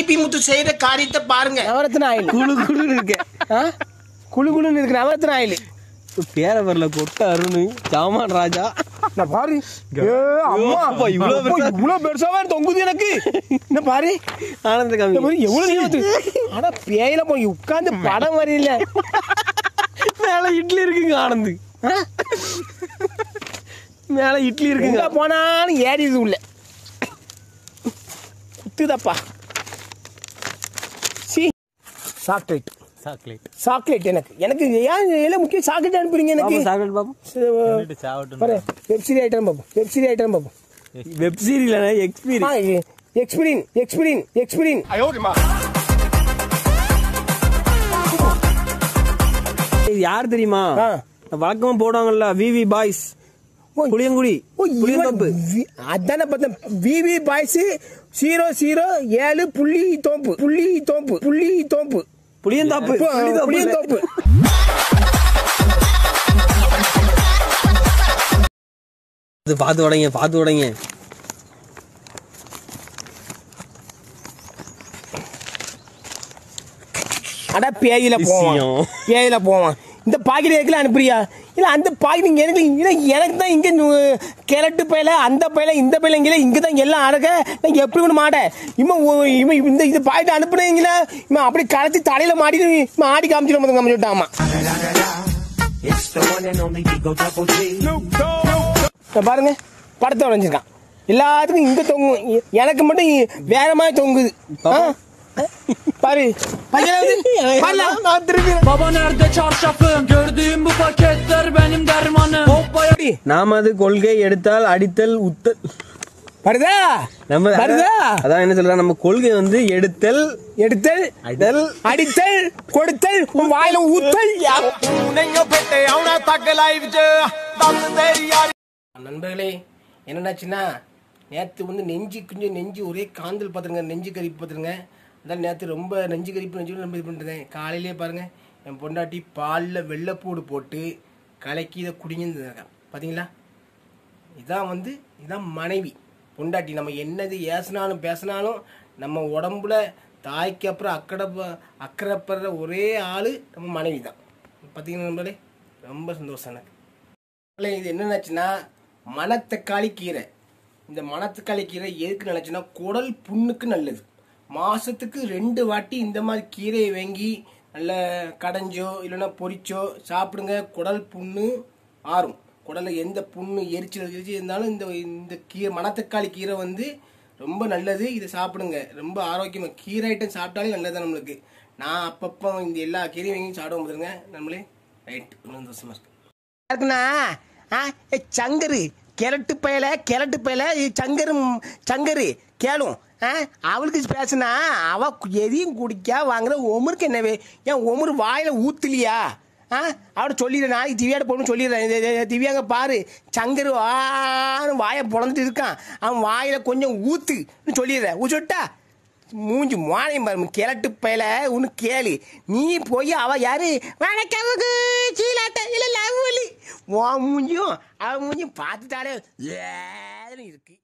BP முத்து செய்யற காரியத்தை பாருங்க நவரத்ன ஆயில் குழு குழுன்னு இருக்கு ஆ குழு குழுன்னு இருக்கு நவரத்ன ஆயில் பேர வரல கொட்ட அருண் ஜாமான் ராஜா நான் பாரு ஏ அம்மா அப்பா, இவ்வளவு அப்பா, பெருசா? இவ்வளவு பெருசாவே தொங்குது எனக்கு என்ன பாரு ஆனந்த இந்த காமி பாரு எவ்வளவு நீளத்து ஆனா பேயில போய் உட்கார்ந்து படம் வரையில மேல இட்லி இருக்குங்க ஆனந்த் மேல இட்லி எங்க இருக்குங்க போனாலும் ஏறிது உள்ள குத்துதப்பா சி சாக்லேட் சாக்லேட் சாக்லேட் எனக்கு எனக்கு ஏன் எல்லாம் முக்கியம் சாக்லேட் அனுப்புறீங்க எனக்கு சாக்லேட் பாப்போம் பாரு வெப்சீரி ஐட்டம் பார்ப்போம் வெப்சீரி ஐட்டம் பார்ப்போம் வெப் சீரிஸ்ல எக்ஸ்பீரியன்ஸ் எக்ஸ்பீரியன் எக்ஸ்பீரியன் எக்ஸ்பீரியன் யார் தெரியுமா ஆ. வழக்கமா போடுவாங்கல்ல விவி பாய்ஸ் புளியங்குடி ஓ புளியந்தோப்பு அதானே பார்த்தேன் விவி பாய்ஸ் ஜீரோ ஜீரோ ஏழு புள்ளி தோப்பு புள்ளி தோப்பு புள்ளி தோப்பு புளியந்தாப்பு புளியந்தோப்பு அது பார்த்து உடைங்க பார்த்து உடைங்க அட பேயில போவான் விஷயம். பேயில போவான் இந்த பாக்கெட் எதுக்குல அனுப்புறியா இல்ல அந்த பாக்கெட் எனக்கு இல்ல எனக்கு தான் இங்க நு- கிழட்டு பையில அந்த பையில இந்த பையில இங்கே இங்க தான் எல்லாம் அடக்க நான் எப்படி ஒன்று மாட்டேன் இவன் ஒ- இவன் இந்த இந்த பாக்கெட் அனுப்புனீங்களா இவன் அப்படி கரைச்சி தலையில மாட்டி இவன் ஆடி காமிச்சிடும் போது காமிச்சு விட்டாமா இங்க பாருங்க படத்தை வரைஞ்சிருக்கான் எல்லாத்துக்கும் இங்க தொங்கும் எ- எனக்கு மட்டும் வேற மாதிரி தொங்குது ஆ? பாரு பாரு, பாருல. Baba nerede çarşafım Gördüğüm bu paketler benim dermanım Hoppaya எப்படி? நாம அது கொள்கை எடுத்தால் அடித்தல் உத்தல் வருதா நம்ம வருதா அதான் என்ன சொல்றா நம்ம கொள்கை வந்து எடுத்தல் எடுத்தல் அடித்தல் அடித்தல் கொடுத்தல் உன் வாயில ஊத்தல் நண்பர்களே என்னன்னாச்சுன்னா நேற்று வந்து நெஞ்சு கொஞ்சம் நெஞ்சு ஒரே காந்தல் பார்த்துருங்க நெஞ்சு கறிப்பு பார்த்துருங்க அதான் நேற்று ரொம்ப நெஞ்சு கறிப்பு நெஞ்சு ரொம்ப இது பண்ணிருந்தேன் காலையிலே பாருங்க என் பொண்டாட்டி பாலில் வெள்ளைப்பூடு போட்டு கலக்கி இதை குடிங்கிருந்தாங்க பார்த்தீங்களா இதான் வந்து இதான் மனைவி பொண்டாட்டி நம்ம என்னது ஏசினாலும் பேசினாலும் நம்ம உடம்புல தாய்க்கு அப்புறம் அக்கறை ப- அக்கறைப்படுற ஒரே ஆள் நம்ம மனைவி தான் பார்த்தீங்கன்னா நண்பர்களே ரொம்ப சந்தோஷம் எனக்கு இல்லை, இது என்னன்னாச்சுன்னா மணத்தக்காளி கீரை இந்த மணத்தக்காளி கீரை எதுக்கு நினைச்சுன்னா குடல் புண்ணுக்கு நல்லது மாசத்துக்கு ரெண்டு வாட்டி இந்த மாதிரி கீரையை வாங்கி நல்ல கடைஞ்சோ இல்லைன்னா பொரிச்சோ சாப்பிடுங்க குடல் புண்ணு ஆறும் குடல்ல எந்த புண்ணு எரிச்சல் எரிச்சல் இருந்தாலும் இந்த இந்த கீரை மணத்தக்காளி கீரை வந்து ரொம்ப நல்லது இதை சாப்பிடுங்க ரொம்ப ஆரோக்கியமாக கீரை ஐட்டம் சாப்பிட்டாலே நல்லது நம்மளுக்கு நான் அப்பப்போ இந்த எல்லா கீரையும் வாங்கி சாப்பிட முடியுங்க நம்மளே ரைட் சந்தோஷமா இருக்கு இருக்குண்ணா ஆ ஏ சங்கரு கிழட்டு பயல கிழட்டு பயல இது சங்கரு ம், சங்கரு கேளும் ஆ அவளுக்கு பேசுனா அவ எதையும் குடிக்கா வாங்குற ஒமருக்கு என்னவே ஏன் ஒமரு வாயில ஊத்துலியா ஆ அவட சொல்லிடுறேன் நாளைக்கு திவ்யாட போகணும்னு சொல்லிடுறேன் இது- இது- இது திவ்யாங்க பாரு சங்கரு வான்னு வாயை பொழந்துட்டு இருக்கான் அவன் வாயில கொஞ்சம் ஊத்துன்னு சொல்லிடுறேன் ஊச்சொட்டா மூஞ்சி மானையும் பாரு கிழட்டு பயல ஒன்று கேளு நீ போய் அவ யாரு வணக்கமுக்கு சீலாட்ட இல்ல லவ்லி உன் மூஞ்சியும் அவ மூஞ்சியும் பார்த்துட்டாலே ஏன்னு இருக்கு